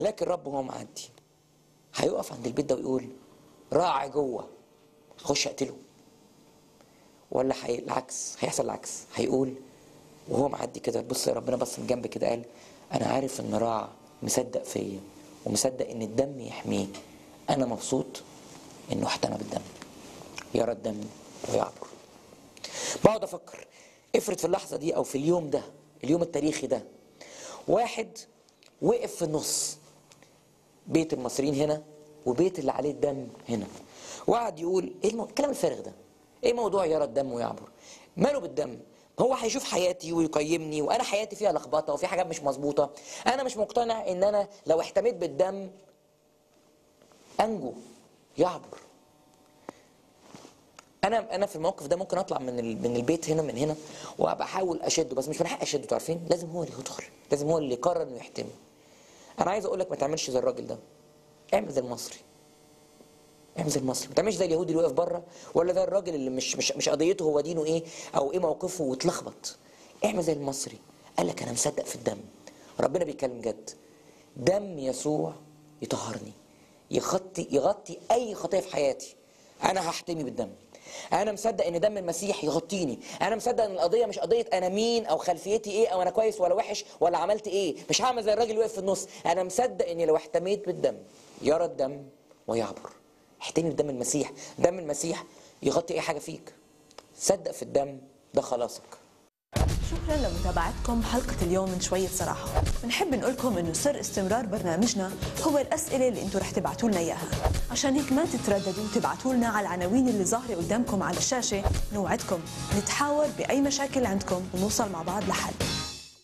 لكن الرب وهو معدي هيقف عند البيت ده ويقول راعي جوه اخش اقتله ولا حي... العكس هيحصل العكس هيقول وهو معدي كده بص ربنا بص من جنب كده قال انا عارف ان راع مصدق فيا ومصدق ان الدم يحميه انا مبسوط انه احتمى بالدم يرى الدم ويعبر بقعد افكر افرض في اللحظه دي او في اليوم ده اليوم التاريخي ده واحد وقف في النص بيت المصريين هنا وبيت اللي عليه الدم هنا وقعد يقول ايه المو... الكلام الفارغ ده ايه موضوع يرى الدم ويعبر ماله بالدم هو هيشوف حياتي ويقيمني وانا حياتي فيها لخبطه وفي حاجات مش مظبوطه انا مش مقتنع ان انا لو احتميت بالدم انجو يعبر انا انا في الموقف ده ممكن اطلع من ال- من البيت هنا من هنا وابقى احاول اشده بس مش من حقي اشده عارفين لازم هو اللي يدخل لازم هو اللي يقرر انه يحتمي انا عايز اقول لك ما تعملش زي الراجل ده اعمل زي المصري اعمل زي المصري ما تعملش زي اليهودي اللي واقف بره ولا زي الراجل اللي مش مش مش قضيته هو دينه ايه او ايه موقفه واتلخبط اعمل زي المصري قال لك انا مصدق في الدم ربنا بيتكلم جد دم يسوع يطهرني يغطي يغطي اي خطيه في حياتي انا هحتمي بالدم انا مصدق ان دم المسيح يغطيني انا مصدق ان القضيه مش قضيه انا مين او خلفيتي ايه او انا كويس ولا وحش ولا عملت ايه مش هعمل زي الراجل اللي واقف في النص انا مصدق اني لو احتميت بالدم يرى الدم ويعبر احتمي بدم المسيح دم المسيح يغطي اي حاجه فيك صدق في الدم ده خلاصك شكرا لمتابعتكم حلقة اليوم من شوية صراحة بنحب نقولكم انه سر استمرار برنامجنا هو الأسئلة اللي انتم رح تبعتوا لنا إياها عشان هيك ما تترددوا تبعتوا لنا على العناوين اللي ظاهرة قدامكم على الشاشة نوعدكم نتحاور بأي مشاكل عندكم ونوصل مع بعض لحل